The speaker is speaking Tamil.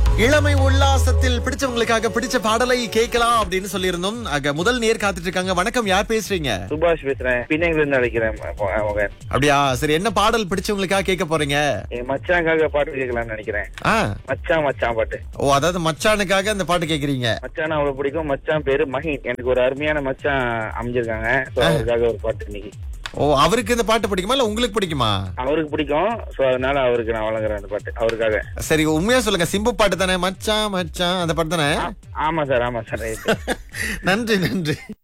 இளமை உல்லாசத்தில் பிடிச்சவங்களுக்காக பிடிச்ச பாடலை கேட்கலாம் அப்படின்னு சொல்லியிருந்தோம் அங்க முதல் நேர் காத்துட்டு இருக்காங்க வணக்கம் யார் பேசுறீங்க சுபாஷ் பேசுறேன் பின்னங்கில இருந்து அழைக்கிறேன் ம- மகன் அப்படியா சரி என்ன பாடல் பிடிச்சவங்களுக்காக கேட்க போறீங்க என் மச்சானுக்காக பாட்டு கேட்கலாம்னு நினைக்கிறேன் ஆ மச்சான் மச்சான் பாட்டு ஓ அதாவது மச்சானுக்காக அந்த பாட்டு கேக்குறீங்க மச்சான் அவ்வளவு பிடிக்கும் மச்சான் பேரு மஹின் எனக்கு ஒரு அருமையான மச்சான் அமைஞ்சிருக்காங்க So, அவருக்காக ஒரு பாட்டு இன்னைக்கு ஓ அவருக்கு இந்த பாட்டு பிடிக்குமா இல்ல உங்களுக்கு பிடிக்குமா அவருக்கு பிடிக்கும் சோ அதனால அவருக்கு நான் வழங்குறேன் அந்த பாட்டு அவருக்காக சரி உண்மையா சொல்லுங்க சிம்பு பாட்டு தானே மச்சான் மச்சான் அந்த பாட்டு தானே ஆமா சார் ஆமா சார் ரைட் நன்றி நன்றி